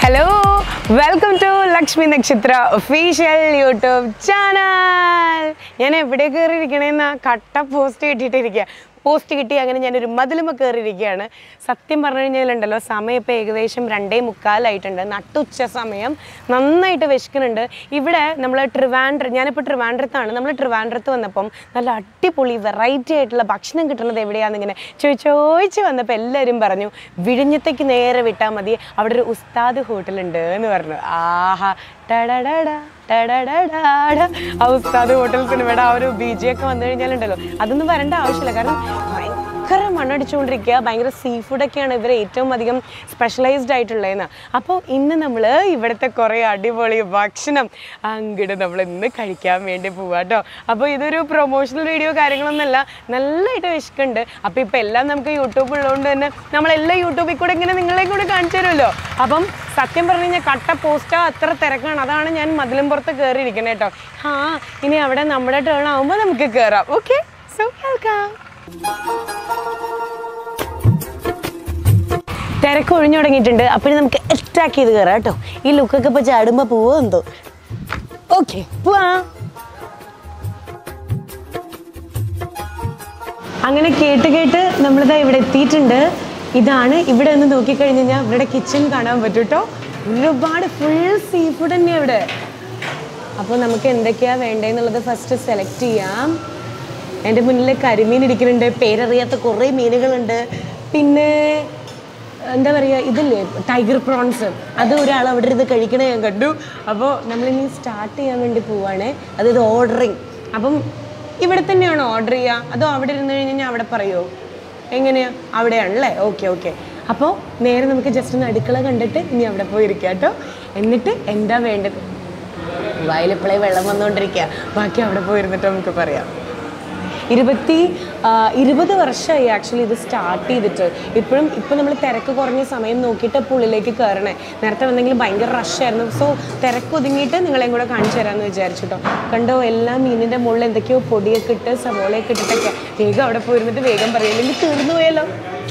Hello welcome to Lakshmi നക്ഷത്ര official YouTube channel ഞാൻ എവിടെ കയറിയിരിക്കണേന്നാ കട്ട പോസ്റ്റ് കിട്ടിയിട്ടിരിക്കുക പോസ്റ്റ് കിട്ടി അങ്ങനെ ഞാനൊരു മതിലുമ കയറിയിരിക്കുകയാണ് സത്യം പറഞ്ഞു കഴിഞ്ഞാലുണ്ടല്ലോ സമയം ഇപ്പോൾ ഏകദേശം രണ്ടേ മുക്കാലായിട്ടുണ്ട് നട്ടുച്ച സമയം നന്നായിട്ട് വിശക്കുന്നുണ്ട് ഇവിടെ നമ്മൾ ട്രിവാൻഡ്ര ഞാനിപ്പോൾ ട്രിവാൻഡ്രത്താണ് നമ്മൾ ട്രിവാൻഡ്രത്ത് വന്നപ്പം നല്ല അടിപൊളി വെറൈറ്റി ആയിട്ടുള്ള ഭക്ഷണം കിട്ടുന്നത് എവിടെയാണെന്നിങ്ങനെ ചോദിച്ച് വന്നപ്പോൾ എല്ലാവരും പറഞ്ഞു വിഴിഞ്ഞത്തേക്ക് നേരെ വിട്ടാൽ മതി അവിടെ ഒരു ഉസ്താദ് ഹോട്ടലുണ്ട് എന്ന് പറഞ്ഞു ആഹാ ടടടടാ, ടടടടാടാ. ആ ഉസ്താദ് ഹോട്ടൽ സിനിമയുടെ ആ ഒരു ബി ജി ഒക്കെ വന്നു കഴിഞ്ഞാലുണ്ടല്ലോ അതൊന്നും വരേണ്ട ആവശ്യമില്ല കാരണം ഭയങ്കര മണ്ണടിച്ചുകൊണ്ടിരിക്കുക ഭയങ്കര സീ ഫുഡൊക്കെയാണ് ഇവർ ഏറ്റവും അധികം സ്പെഷ്യലൈസ്ഡ് ആയിട്ടുള്ളതെന്ന് അപ്പോൾ ഇന്ന് നമ്മൾ ഇവിടുത്തെ കുറേ അടിപൊളി ഭക്ഷണം അങ്ങോട്ട് നമ്മൾ ഇന്ന് കഴിക്കാൻ വേണ്ടി പോവാം കേട്ടോ അപ്പോൾ ഇതൊരു പ്രൊമോഷണൽ വീഡിയോ കാര്യങ്ങളൊന്നുമല്ല നല്ലതായിട്ട് വിശക്കുന്നുണ്ട് അപ്പോൾ ഇപ്പോൾ എല്ലാം നമുക്ക് യൂട്യൂബ് ഉള്ളതുകൊണ്ട് തന്നെ നമ്മളെല്ലാം യൂട്യൂബിൽ കൂടെ ഇങ്ങനെ നിങ്ങളെ കൂടെ കാണിച്ചു തരുമല്ലോ അപ്പം സത്യം പറഞ്ഞു കഴിഞ്ഞാൽ കട്ട പോസ്റ്റാ അത്ര തിരക്കാണ് അതാണ് ഞാൻ മതിലും പുറത്ത് കയറിയിരിക്കണേ കേട്ടോ ആ ഇനി അവിടെ നമ്മുടെ ടേൺ ആകുമ്പോൾ നമുക്ക് കയറാം ഓക്കെ സോ വെൽക്കം തിരക്ക് ഒഴിഞ്ഞു തുടങ്ങിയിട്ടുണ്ട് അപ്പോൾ ഇനി നമുക്ക് അറ്റാക്ക് ചെയ്ത് കയറാം കേട്ടോ ഈ ലുക്കൊക്കെ ഇപ്പോൾ ചാടുമ്പോൾ പോവോ എന്തോ ഓക്കെ പോവാ അങ്ങനെ കേട്ട് കേട്ട് നമ്മളിതാ ഇവിടെ എത്തിയിട്ടുണ്ട് ഇതാണ് ഇവിടെ ഒന്ന് നോക്കിക്കഴിഞ്ഞ് കഴിഞ്ഞാൽ ഇവിടെ കിച്ചൺ കാണാൻ പറ്റും കേട്ടോ ഒരുപാട് ഫുൾ സീ ഫുഡ് തന്നെയാണ് ഇവിടെ അപ്പോൾ നമുക്ക് എന്തൊക്കെയാണ് വേണ്ടതെന്നുള്ളത് ഫസ്റ്റ് സെലക്ട് ചെയ്യാം എൻ്റെ മുന്നിൽ കരിമീൻ ഇരിക്കുന്നുണ്ട് പേരറിയാത്ത കുറേ മീനുകളുണ്ട് പിന്നെ എന്താ പറയുക ഇതില്ലേ ടൈഗർ പ്രോൺസ് അത് ഒരാൾ അവിടെ ഇരുന്ന് കഴിക്കണേ ഞാൻ കണ്ടു അപ്പോൾ നമ്മളിനി സ്റ്റാർട്ട് ചെയ്യാൻ വേണ്ടി പോവാണ് അതായത് ഓർഡറിങ് അപ്പം ഇവിടെ തന്നെയാണോ ഓർഡർ ചെയ്യുക അതോ അവിടെ ഇരുന്ന് കഴിഞ്ഞ് കഴിഞ്ഞാൽ അവിടെ പറയുമോ എങ്ങനെയാ അവിടെയാണല്ലേ ഓക്കെ ഓക്കെ അപ്പോൾ നേരെ നമുക്ക് ജസ്റ്റ് ഒന്ന് അടുക്കള കണ്ടിട്ട് ഇനി അവിടെ പോയി ഇരിക്കാം കേട്ടോ എന്നിട്ട് എന്താ വേണ്ടത് വായിലിപ്പോഴേ വെള്ളം വന്നുകൊണ്ടിരിക്കുക ബാക്കി അവിടെ പോയിരുന്നിട്ട് നമുക്ക് പറയാം ഇരുപത്തി ആ, ഇരുപത് വർഷമായി ആക്ച്വലി ഇത് സ്റ്റാർട്ട് ചെയ്തിട്ട് ഇപ്പോഴും ഇപ്പം നമ്മൾ തിരക്ക് കുറഞ്ഞ സമയം നോക്കിയിട്ട് ഇപ്പോൾ ഉള്ളിലേക്ക് കയറണേ നേരത്തെ വന്നെങ്കിൽ ഭയങ്കര റഷായിരുന്നു സോ തിരക്ക് ഒതുങ്ങിയിട്ട് നിങ്ങളെയും കൂടെ കാണിച്ചു തരാമെന്ന് വിചാരിച്ചു കേട്ടോ കണ്ടോ എല്ലാ മീനിൻ്റെ മുകളിൽ എന്തൊക്കെയോ പൊടിയൊക്കെ ഇട്ട് സവോളയൊക്കെ ഇട്ടിട്ടൊക്കെ വേഗം അവിടെ പോയിരുന്നിട്ട് വേഗം പറയില്ലെങ്കിൽ തീർന്നു പോയല്ലോ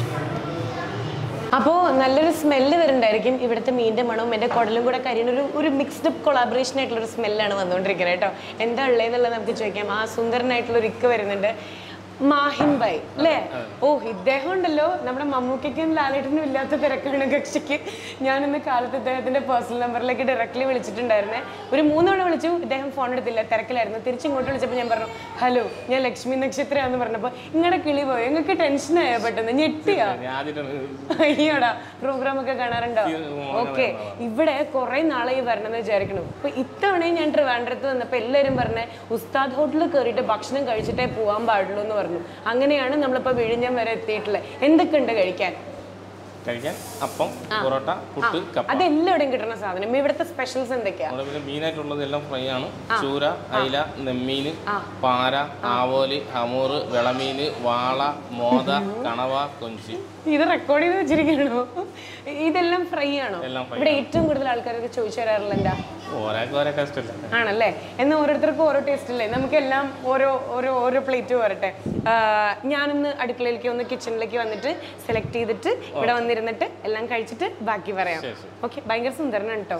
അപ്പോൾ നല്ലൊരു സ്മെല്ല് വരുന്നുണ്ടായിരിക്കും ഇവിടുത്തെ മീനിൻ്റെ മണവും എൻ്റെ കുടലും കൂടെ കരിയുന്ന ഒരു ഒരു മിക്സ്ഡ് കൊളാബറേഷൻ ആയിട്ടുള്ള ഒരു സ്മെല്ലാണ് വന്നുകൊണ്ടിരിക്കുന്നത് കേട്ടോ എന്താ ഉള്ളതെന്നുള്ളത് നമുക്ക് ചോദിക്കാം ആ സുന്ദരനായിട്ടുള്ള ഒരു ഇക്ക വരുന്നുണ്ട് മാഹിൻ ബൈ അല്ലേ ഓ ഇദ്ദേഹം ഉണ്ടല്ലോ നമ്മുടെ മമ്മൂക്കും ലാലേട്ടനും ഇല്ലാത്ത തിരക്കാണ് കക്ഷിക്ക് ഞാനിന്ന് കാലത്ത് ഇദ്ദേഹത്തിന്റെ പേഴ്സണൽ നമ്പറിലേക്ക് ഡയറക്റ്റ്ലി വിളിച്ചിട്ടുണ്ടായിരുന്നേ ഒരു മൂന്നോളം വിളിച്ചു ഇദ്ദേഹം ഫോൺ എടുത്തില്ല തിരക്കിലായിരുന്നു തിരിച്ചിങ്ങോട്ട് വിളിച്ചപ്പോൾ ഞാൻ പറഞ്ഞു ഹലോ ഞാൻ ലക്ഷ്മി നക്ഷത്ര എന്ന് പറഞ്ഞപ്പോൾ ഇങ്ങടെ കിളി പോയോ നിങ്ങൾക്ക് ടെൻഷനായോ പെട്ടെന്ന് ഞെട്ടിയാ അയ്യോടാ പ്രോഗ്രാം ഒക്കെ കാണാറുണ്ടോ ഓക്കെ ഇവിടെ കുറെ നാളായി വരണമെന്ന് വിചാരിക്കണം അപ്പൊ ഇത്തവണയും ഞാൻ ട്രിവാൻഡ്രത്ത് വന്നപ്പോൾ എല്ലാവരും പറഞ്ഞേ ഉസ്താദ് ഹോട്ടലിൽ കയറിയിട്ട് ഭക്ഷണം കഴിച്ചിട്ടേ പോകാൻ പാടുള്ളൂ എന്ന് പറഞ്ഞു അങ്ങനെയാണ് നമ്മളിപ്പോ വിഴിഞ്ഞം വരെ എത്തിയിട്ടുള്ളത് എന്തൊക്കെയുണ്ട് കഴിക്കാൻ കഴിക്കാൻ അപ്പം പൊറോട്ട പുട്ട് കപ്പ അതെല്ലാവിടെയും കിട്ടുന്ന സാധനം ഇവിടുത്തെ സ്പെഷ്യൽസ് എന്തൊക്കെയാ നമ്മുടെ പിന്നെ മീനായിട്ടുള്ളത് എല്ലാം ഫ്രൈ ആണ് ചൂര അയില നെമ്മീന് പാര ആവോലി ഹമൂറ് വിളമീന് വാള മോത കണവ കൊഞ്ചി ഇത് റെക്കോർഡ് ചെയ്ത് വെച്ചിരിക്കണോ ഇതെല്ലാം ഫ്രൈ ആണോ എല്ലാം fry ഇവിടെ ഏറ്റവും കൂടുതൽ ആൾക്കാരൊക്കെ ചോദിച്ചു തരാറില്ല എന്താ ഓരോക്കെ ഓരോ ടേസ്റ്റ് അല്ല ആണല്ലേ എന്നാൽ ഓരോരുത്തർക്കും ഓരോ ടേസ്റ്റ് അല്ലേ നമുക്കെല്ലാം ഓരോ ഓരോ ഓരോ പ്ലേറ്റ് വരട്ടെ ആഹ് ഞാനിന്ന് അടുക്കളയിലേക്ക് ഒന്ന് കിച്ചണിലേക്ക് വന്നിട്ട് സെലക്ട് ചെയ്തിട്ട് ഇവിടെ വന്നിരുന്നിട്ട് എല്ലാം കഴിച്ചിട്ട് ബാക്കി പറയാം ശരി, ശരി. ഓക്കെ ഭയങ്കര സുന്ദരനാണ് കേട്ടോ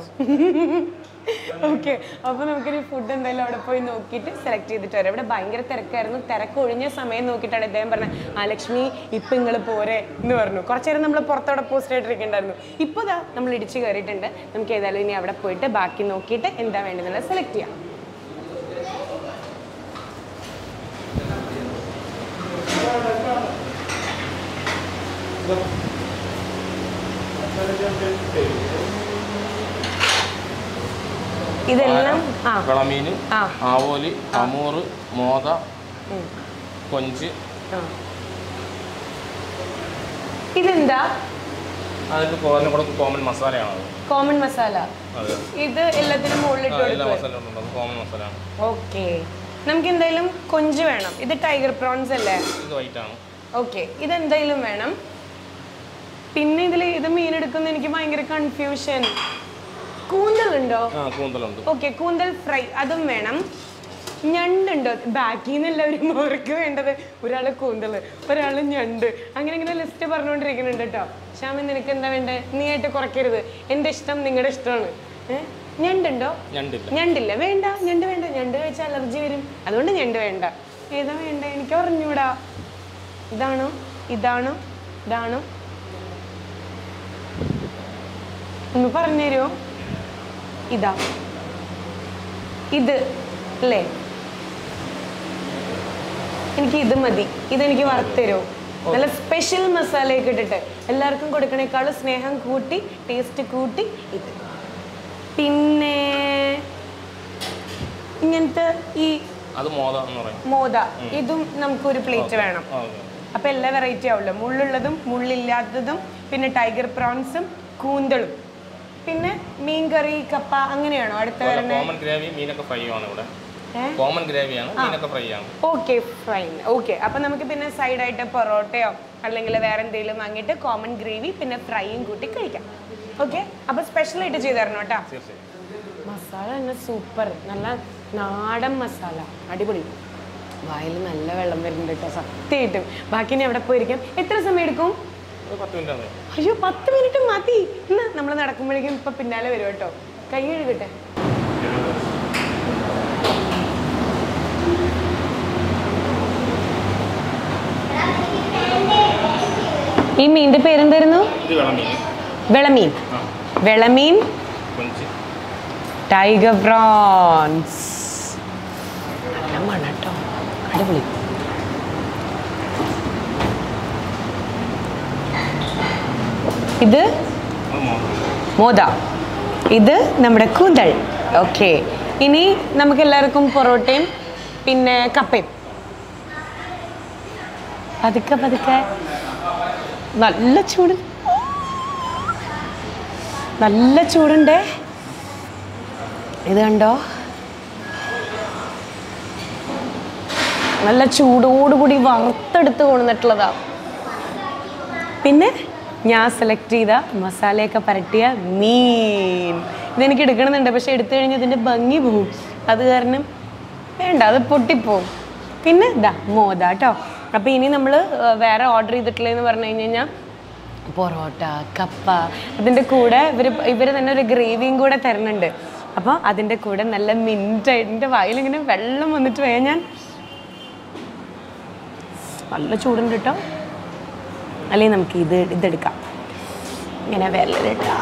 ഓക്കെ അപ്പോൾ നമുക്കൊരു ഫുഡ് എന്തായാലും അവിടെ പോയി നോക്കിയിട്ട് സെലക്ട് ചെയ്തിട്ട് വരാം ഇവിടെ ഭയങ്കര തിരക്കായിരുന്നു തിരക്ക് ഒഴിഞ്ഞ സമയം നോക്കിയിട്ടാണ് ഇദ്ദേഹം പറഞ്ഞത് ആ ലക്ഷ്മി ഇപ്പം നിങ്ങൾ പോരെ എന്ന് പറഞ്ഞു കുറച്ച് നേരം നമ്മൾ പുറത്തവിടെ പോസ്റ്റ് ആയിട്ടിരിക്കണ്ടായിരുന്നു ഇപ്പോൾ ദാ നമ്മൾ ഇടിച്ച് കയറിയിട്ടുണ്ട് നമുക്ക് ഏതായാലും ഇനി അവിടെ പോയിട്ട് ബാക്കി നോക്കിയിട്ട് എന്താ വേണ്ടതെന്നുള്ളത് സെലക്ട് ചെയ്യാം ഇതെല്ലാം ആ വിളമീന് ആ. ആവോലി ഹമൂറ് മോത ഉം, കൊഞ്ച് ആ. ഇതെന്താ അതിൽ കുറഞ്ഞ കൂടെ കോമൺ മസാലയാണ് അത് കോമൺ മസാല അതെ ഇത് എല്ലാത്തിനും മുകളിലിട്ട് ആ, എല്ലാ കൊടുക്കും മസാല ഉണ്ട് അത് കോമൺ മസാലയാണ് ഓക്കെ നമുക്ക് എന്തായാലും കൊഞ്ച് വേണം ഇത് ടൈഗർ പ്രോൺസ് അല്ലേ ഇത് വൈറ്റ് ആണ് ഓക്കെ ഇതെന്തായാലും വേണം പിന്നെ ഇതിൽ ഇത് മീൻ എടുക്കുന്ന എനിക്ക് ഭയങ്കര കൺഫ്യൂഷൻ കൂന്തൽ ഉണ്ടോ ആ കൂന്തലുണ്ട് ഓക്കെ കൂന്തൽ ഫ്രൈ അതും വേണം ഞണ്ടുണ്ടോ ബാക്കിൽ നിന്ന് എല്ലാവരും അവർക്ക് വേണ്ടത് ഒരാള് കൂന്തള് ഒരാള് ഞണ്ട് അങ്ങനെ ഇങ്ങനെ ലിസ്റ്റ് പറഞ്ഞുകൊണ്ടിരിക്കുന്നുണ്ട് കേട്ടോ ശ്യാമൻ നിനക്ക് എന്താ വേണ്ടേ നീ ആയിട്ട് കുറയ്ക്കരുത് എൻ്റെ ഇഷ്ടം നിങ്ങളുടെ ഇഷ്ടമാണ് ഏഹ് ഞണ്ടുണ്ടോ ഞണ്ടില്ല ഞണ്ടില്ല വേണ്ട ഞണ്ട് വേണ്ട ഞണ്ട് കഴിച്ചാൽ അലർജി വരും അതുകൊണ്ട് ഞണ്ട് വേണ്ട ഏതാ വേണ്ട എനിക്ക് അറിഞ്ഞൂടാ ഇതാണോ ഇതാണോ ഇതാണോ ഒന്ന് പറഞ്ഞുതരുമോ ഇതാ ഇത് അല്ലേ എനിക്ക് ഇത് മതി ഇതെനിക്ക് വറുത്തരുമോ നല്ല സ്പെഷ്യൽ മസാലയൊക്കെ ഇട്ടിട്ട് എല്ലാവർക്കും കൊടുക്കണേക്കാളും സ്നേഹം കൂട്ടി ടേസ്റ്റ് കൂട്ടി ഇത് പിന്നെ ഇങ്ങനത്തെ ഈ അത് മോദ എന്ന് പറയും മോദ ഇതും നമുക്കൊരു പ്ലേറ്റ് വേണം ആ, ഓക്കെ. അപ്പൊ എല്ലാ വെറൈറ്റി ആവുമല്ലോ മുള്ളുള്ളതും മുള്ളില്ലാത്തതും പിന്നെ ടൈഗർ പ്രോൺസും കൂന്തളും പിന്നെ മീൻകറി കപ്പ അങ്ങനെയാണോ അടുത്ത അതുപോലെ വരണേ കോമൺ ഗ്രേവി മീനൊക്കെ ഫ്രൈ ആണ് ഇവിടെ ഏ കോമൺ ഗ്രേവിയാണ് മീനൊക്കെ ഫ്രൈ ആണ് ഓക്കെ ഫൈൻ ഓക്കെ അപ്പൊ നമുക്ക് പിന്നെ സൈഡായിട്ട് പൊറോട്ടയോ അല്ലെങ്കിൽ വേറെ എന്തെങ്കിലും വാങ്ങിയിട്ട് കോമൺ ഗ്രേവി പിന്നെ ഫ്രൈയും കൂട്ടി കഴിക്കാം ഓക്കെ അപ്പൊ സ്പെഷ്യൽ ആയിട്ട് ചെയ്തു തരണം കേട്ടോ തീർച്ചയായും മസാല തന്നെ സൂപ്പർ നല്ല നാടൻ മസാല അടിപൊളി വായിൽ നല്ല വെള്ളം വരുന്നുണ്ട് കേട്ടോ സത്യമായിട്ടും ബാക്കി ഇനി എവിടെ പോയിരിക്കാം എത്ര സമയം എടുക്കും ഒരു പത്ത് മിനിറ്റ് ആണ് അയ്യോ പത്ത് മിനിറ്റ് മതി ഇന്ന് നമ്മൾ നടക്കുമ്പോഴേക്കും ഇപ്പൊ പിന്നാലെ വരും കേട്ടോ കൈ കഴുകട്ടെ ഈ മീനിന്റെ പേരെന്തായിരുന്നു ഇത് വെള്ളമീൻ വെളമീൻ ആ വെളമീൻ കൊഞ്ച് ടൈഗർ പ്രോൺസ് നല്ല മണം കേട്ടോ അടിപൊളി ഇത് അത് മോദ മോദ ഇത് നമ്മുടെ കൂന്തൾ ഓക്കെ ഇനി നമുക്ക് എല്ലാവർക്കും പൊറോട്ടയും പിന്നെ കപ്പയും പതുക്കെ പതുക്കെ നല്ല ചൂട് നല്ല ചൂടുണ്ടേ ഇത് കണ്ടോ നല്ല ചൂടോടുകൂടി വറുത്തെടുത്ത് കൊണ്ടുവന്നിട്ടുള്ളതാ പിന്നെ ഞാൻ സെലക്ട് ചെയ്ത മസാലയൊക്കെ പരട്ടിയ മീൻ ഇതെനിക്ക് എടുക്കണമെന്നുണ്ട് പക്ഷെ എടുത്തു കഴിഞ്ഞാൽ ഇതിൻ്റെ ഭംഗി പോവും അത് കാരണം വേണ്ട അത് പൊട്ടിപ്പോവും പിന്നെ ഇതാ മോദ കേട്ടോ അപ്പോൾ ഇനി നമ്മൾ വേറെ ഓർഡർ ചെയ്തിട്ടുള്ളതെന്ന് പറഞ്ഞു കഴിഞ്ഞ് കഴിഞ്ഞാൽ പൊറോട്ട കപ്പ അതിൻ്റെ കൂടെ ഇവർ ഇവർ തന്നെ ഒരു ഗ്രേവിയും കൂടെ തരുന്നുണ്ട് അപ്പോൾ അതിൻ്റെ കൂടെ നല്ല മിൻറ്റായിട്ട് എൻ്റെ വായിലിങ്ങനെ വെള്ളം വന്നിട്ട് പോയാൽ ഞാൻ നല്ല ചൂടുണ്ട് കേട്ടോ അല്ലെങ്കിൽ നമുക്ക് ഇത് ഇതെടുക്കാം ഇങ്ങനെ വിരലിട്ടാ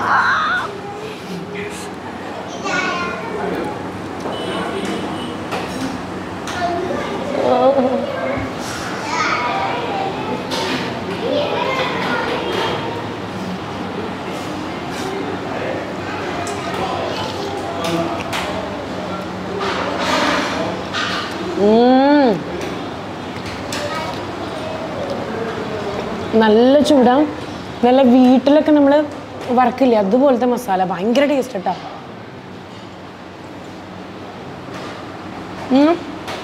ഉം. നല്ല ചൂടാ നല്ല വീട്ടിലൊക്കെ നമ്മൾ വറക്കില്ലേ അതുപോലത്തെ മസാല ഭയങ്കര ടേസ്റ്റ് കേട്ടോ ഉം.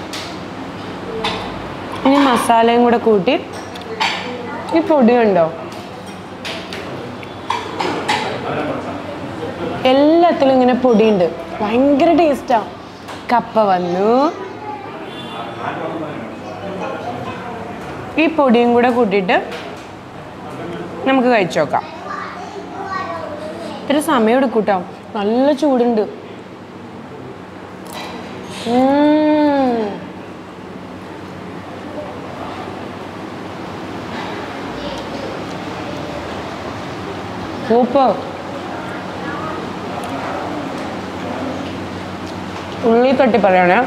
ഇനി മസാലയും കൂടെ കൂട്ടി ഈ പൊടി ഉണ്ടോ എല്ലാത്തിലും ഇങ്ങനെ പൊടിയുണ്ട് ഭയങ്കര ടേസ്റ്റാ കപ്പ വന്നു ഈ പൊടിയും കൂടെ കൂട്ടിയിട്ട് നമുക്ക് കഴിച്ചു നോക്കാം ഇത്തിരി സമയം എടുക്കും കേട്ടോ നല്ല ചൂടുണ്ട് ഉം. സൂപ്പർ ഉള്ളി തട്ടി പറയണേ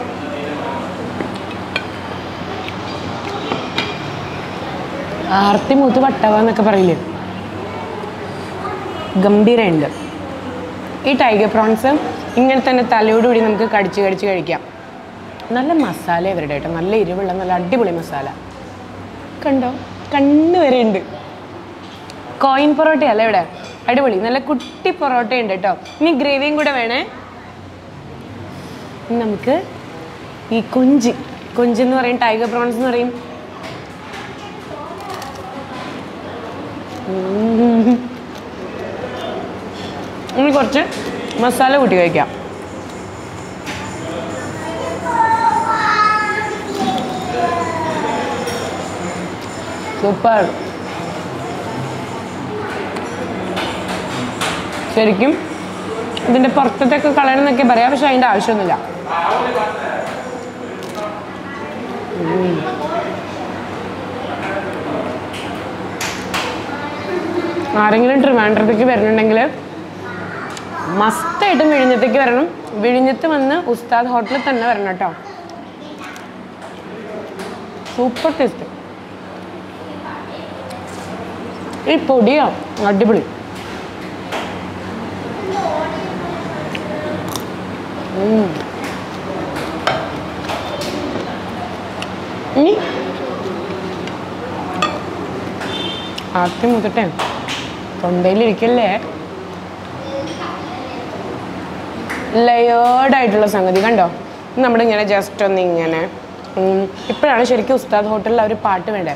ആർത്തി മൂത്ത് വട്ടവ എന്നൊക്കെ പറയില്ലേ ഗംഭീരമുണ്ട് ഈ ടൈഗർ പ്രോൺസ് ഇങ്ങനെ തന്നെ തലയോടുകൂടി നമുക്ക് കടിച്ച് കടിച്ച് കഴിക്കാം നല്ല മസാല ഇവരുടെ കേട്ടോ നല്ല എരിവുള്ള നല്ല അടിപൊളി മസാല കണ്ടോ കണ്ണ് വരെ ഉണ്ട് കോയിൻ പൊറോട്ടയല്ല ഇവിടെ അടിപൊളി നല്ല കുട്ടി പൊറോട്ട ഉണ്ട് കേട്ടോ ഇനി ഗ്രേവിയും കൂടെ വേണേ ഇനി നമുക്ക് ഈ കൊഞ്ച് കൊഞ്ച് എന്ന് പറയും ടൈഗർ പ്രോൺസ് എന്ന് പറയും ഉം. ഇനി കുറച്ച് മസാല കൂട്ടി കഴിക്കാം സൂപ്പർ ശരിക്കും ഇതിൻ്റെ പുറത്തത്തൊക്കെ കളയണമെന്നൊക്കെ പറയാം പക്ഷെ അതിൻ്റെ ആവശ്യമൊന്നുമില്ല ഉം. ആരെങ്കിലും ട്രിവാൻഡ്രത്തേക്ക് വരുന്നുണ്ടെങ്കിൽ മസ്റ്റായിട്ടും വിഴിഞ്ഞത്തേക്ക് വരണം വിഴിഞ്ഞത്ത് വന്ന് ഉസ്താദ് ഹോട്ടലിൽ തന്നെ വരണം കേട്ടോ സൂപ്പർ ടേസ്റ്റ് ഈ പൊടിയോ അടിപൊളി ഉം. ഇനി ആർത്തി മുതട്ടെ തൊണ്ടയിലിരിക്കല്ലേ ലെയേർഡ് ആയിട്ടുള്ള സംഗതി കണ്ടോ നമ്മളിങ്ങനെ ജസ്റ്റ് ഒന്ന് ഇങ്ങനെ ഉം, ഇപ്പോഴാണ് ശരിക്കും ഉസ്താദ് ഹോട്ടലിൽ ആ ഒരു പാട്ട് വേണ്ടേ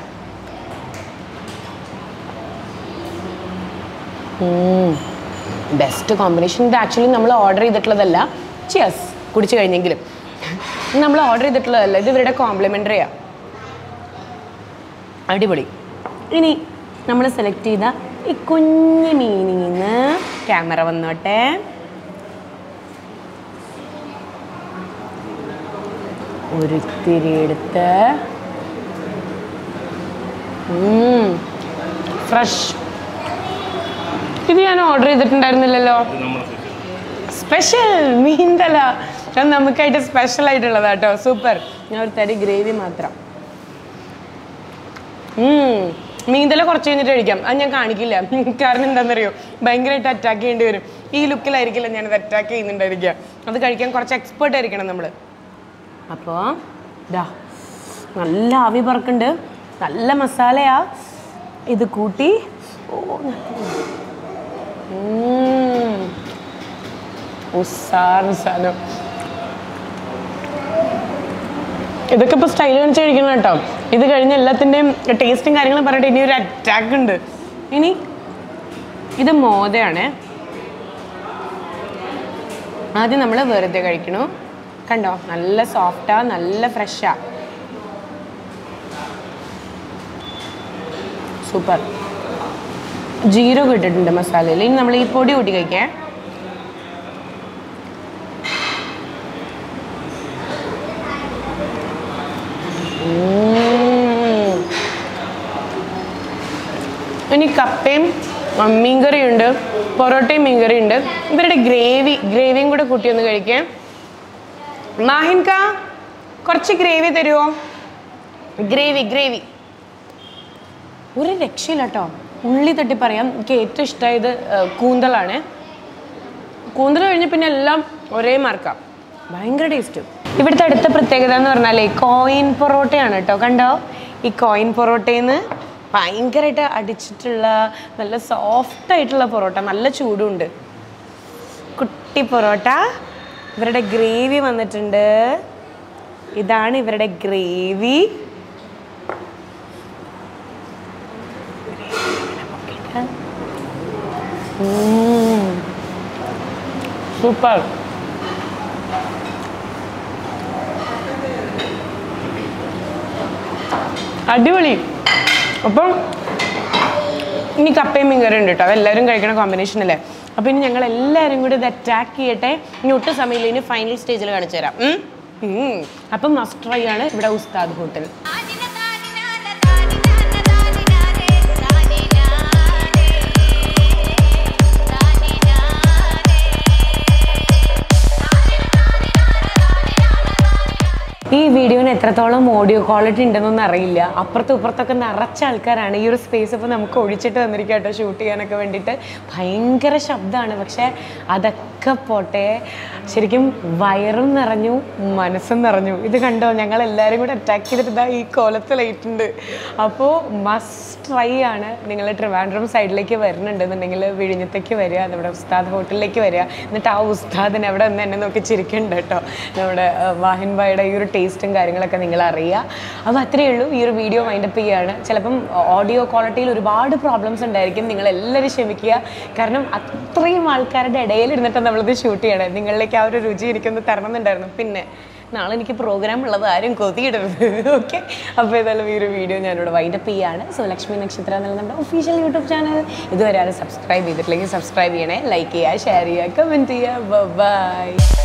ബെസ്റ്റ് കോമ്പിനേഷൻ ഇത് ആക്ച്വലി നമ്മൾ ഓർഡർ ചെയ്തിട്ടുള്ളതല്ല ചിയസ് കുടിച്ചു കഴിഞ്ഞെങ്കിലും നമ്മൾ ഓർഡർ ചെയ്തിട്ടുള്ളതല്ല ഇത് ഇവരുടെ കോംപ്ലിമെൻ്ററിയാണ് അടിപൊളി ഇനി നമ്മൾ സെലക്ട് ചെയ്ത ഈ കുഞ്ഞു മീനിൽ നിന്ന് ക്യാമറ വന്നോട്ടെ ഒരിത്തിരി എടുത്ത് ഫ്രഷ് ഇത് ഞാൻ ഓർഡർ ചെയ്തിട്ടുണ്ടായിരുന്നില്ലല്ലോ ഇത് നമ്മുടെ സ്പെഷ്യൽ മീൻ തല അത് നമുക്കായിട്ട് സ്പെഷ്യൽ ആയിട്ടുള്ളതാ കേട്ടോ സൂപ്പർ ഞാൻ ഒരു തരി ഗ്രേവി മാത്രം ഉം. മീൻതല കുറച്ച് കഴിഞ്ഞിട്ട് കഴിക്കാം അത് ഞാൻ കാണിക്കില്ല കാരണം എന്താണെന്നറിയോ ഭയങ്കരമായിട്ട് അറ്റാക്ക് ചെയ്യേണ്ടി വരും ഈ ലുക്കിലായിരിക്കില്ല ഞാനത് അറ്റാക്ക് ചെയ്യുന്നുണ്ടായിരിക്കുക അത് കഴിക്കാൻ കുറച്ച് എക്സ്പേർട്ട് ആയിരിക്കണം നമ്മൾ അപ്പോൾ ഇതാ നല്ല ആവി പറക്കുന്നുണ്ട് നല്ല മസാലയാ ഇത് കൂട്ടി ഓ ഉം. ഉസ്സാറ് സാധനം ഇതൊക്കെ ഇപ്പോൾ സ്റ്റൈൽ കാണിച്ച് കഴിക്കണം കേട്ടോ ഇത് കഴിഞ്ഞ് എല്ലാത്തിൻ്റെയും ടേസ്റ്റും കാര്യങ്ങളും പറഞ്ഞിട്ട് ഇനി ഒരു അറ്റാക്ക് ഉണ്ട് ഇനി ഇത് മോദയാണ് ആദ്യം നമ്മൾ വെറുതെ കഴിക്കണു കണ്ടോ നല്ല സോഫ്റ്റാ നല്ല ഫ്രഷാ സൂപ്പർ ജീരകം ഇട്ടിട്ടുണ്ട് മസാലയിൽ ഇനി നമ്മൾ ഈ പൊടി കൂട്ടി കഴിക്കാം ഉം. ഇനി കപ്പയും ഉം, മീൻകറിയുണ്ട് പൊറോട്ടയും മീൻകറിയുണ്ട് ഇവരുടെ ഗ്രേവി ഗ്രേവിയും കൂടെ കൂട്ടി ഒന്ന് കഴിക്കാം മാഹിൻക കുറച്ച് ഗ്രേവി തരുമോ ഗ്രേവി ഗ്രേവി ഒരു രക്ഷയില്ല കേട്ടോ ഉള്ളി തട്ടി പറയാം എനിക്ക് ഏറ്റവും ഇഷ്ടമായത് ഏഹ്, കൂന്തളാണ് കൂന്തൽ കഴിഞ്ഞ് പിന്നെ എല്ലാം ഒരേ മാർക്കാം ഭയങ്കര ടേസ്റ്റ് ഇവിടുത്തെ അടുത്ത പ്രത്യേകത എന്ന് പറഞ്ഞാലേ കോയിൻ പൊറോട്ടയാണ് കേട്ടോ കണ്ടോ ഈ കോയിൻ പൊറോട്ടയിൽ നിന്ന് ഭയങ്കരമായിട്ട് അടിച്ചിട്ടുള്ള നല്ല സോഫ്റ്റ് ആയിട്ടുള്ള പൊറോട്ട നല്ല ചൂടുണ്ട് കുട്ടി പൊറോട്ട ഇവരുടെ ഗ്രേവി വന്നിട്ടുണ്ട് ഇതാണ് ഇവരുടെ ഗ്രേവി സൂപ്പർ അടിപൊളി അപ്പം ഇനി കപ്പയും മീൻകറി ഉണ്ട് കേട്ടോ അതെല്ലാവരും കഴിക്കണ കോമ്പിനേഷൻ അല്ലേ അപ്പം ഇനി ഞങ്ങൾ എല്ലാവരും കൂടി ഇത് അറ്റാക്ക് ചെയ്യട്ടെ ഇനി ഒട്ടും സമയമില്ല ഇനി ഫൈനൽ സ്റ്റേജിൽ കാണിച്ചു തരാം ഉം? ഉം. അപ്പം മസ്റ്റ് ട്രൈ ആണ് ഇവിടെ ഉസ്താദ് ഹോട്ടൽ ഈ വീഡിയോന് എത്രത്തോളം ഓഡിയോ ക്വാളിറ്റി ഉണ്ടെന്നൊന്നും അറിയില്ല അപ്പുറത്തും ഇപ്പുറത്തൊക്കെ നിറച്ച ആൾക്കാരാണ് ഈ ഒരു സ്പേസ് ഇപ്പോൾ നമുക്ക് ഒഴിച്ചിട്ട് തന്നിരിക്കുക കേട്ടോ ഷൂട്ട് ചെയ്യാനൊക്കെ വേണ്ടിയിട്ട് ഭയങ്കര ശബ്ദമാണ് പക്ഷേ അതൊക്കെ പോട്ടെ ശരിക്കും വയറും നിറഞ്ഞു മനസ്സും നിറഞ്ഞു ഇത് കണ്ടോ ഞങ്ങൾ എല്ലാവരും കൂടെ അറ്റാക്ക് ചെയ്തിട്ട് ഇതാ ഈ കോലത്തിലായിട്ടുണ്ട് അപ്പോൾ മസ്റ്റ് ട്രൈ ആണ് നിങ്ങൾ ട്രിവാൻഡ്രം സൈഡിലേക്ക് വരുന്നുണ്ടെന്നുണ്ടെങ്കിൽ വിഴിഞ്ഞത്തേക്ക് വരിക നമ്മുടെ ഉസ്താദ് ഹോട്ടലിലേക്ക് വരിക എന്നിട്ട് ആ ഉസ്താദിന് അവിടെ നിന്ന് എന്നെ നോക്കി ചിരിക്കുന്നുണ്ട് കേട്ടോ നമ്മുടെ ആ, വാഹിൻ ഭായിയുടെ ഈ ഒരു ടേസ്റ്റും കാര്യങ്ങളൊക്കെ നിങ്ങൾ അറിയുക അപ്പോൾ അത്രയേ ഉള്ളൂ ഈ ഒരു വീഡിയോ വൈൻഡപ്പ് ചെയ്യുകയാണ് ചിലപ്പം ഓഡിയോ ക്വാളിറ്റിയിൽ ഒരുപാട് പ്രോബ്ലംസ് ഉണ്ടായിരിക്കും നിങ്ങൾ എല്ലാവരും ക്ഷമിക്കുക കാരണം അത്രയും ആൾക്കാരുടെ ഇടയിൽ ഇരുന്നിട്ട് നമ്മളിത് ഷൂട്ട് ചെയ്യണേ നിങ്ങളിലേക്ക് ആ ഒരു രുചി എനിക്കൊന്ന് തരണമെന്നുണ്ടായിരുന്നു പിന്നെ നാളെ എനിക്ക് പ്രോഗ്രാം ഉള്ളത് ആരും കൊതിയിടരുത് ഓക്കെ അപ്പോൾ ഏതായാലും ഈ ഒരു വീഡിയോ ഞാനിവിടെ വൈൻഡപ്പ് ചെയ്യാണ് സോ ലക്ഷ്മി നക്ഷത്ര എന്നുള്ള നമ്മുടെ ഒഫീഷ്യൽ യൂട്യൂബ് ചാനൽ ഇതുവരെ ആരും സബ്സ്ക്രൈബ് ചെയ്തിട്ടില്ലെങ്കിൽ സബ്സ്ക്രൈബ് ചെയ്യണേ ലൈക്ക് ചെയ്യുക ഷെയർ ചെയ്യുക കമൻറ്റ് ചെയ്യുക ബൈ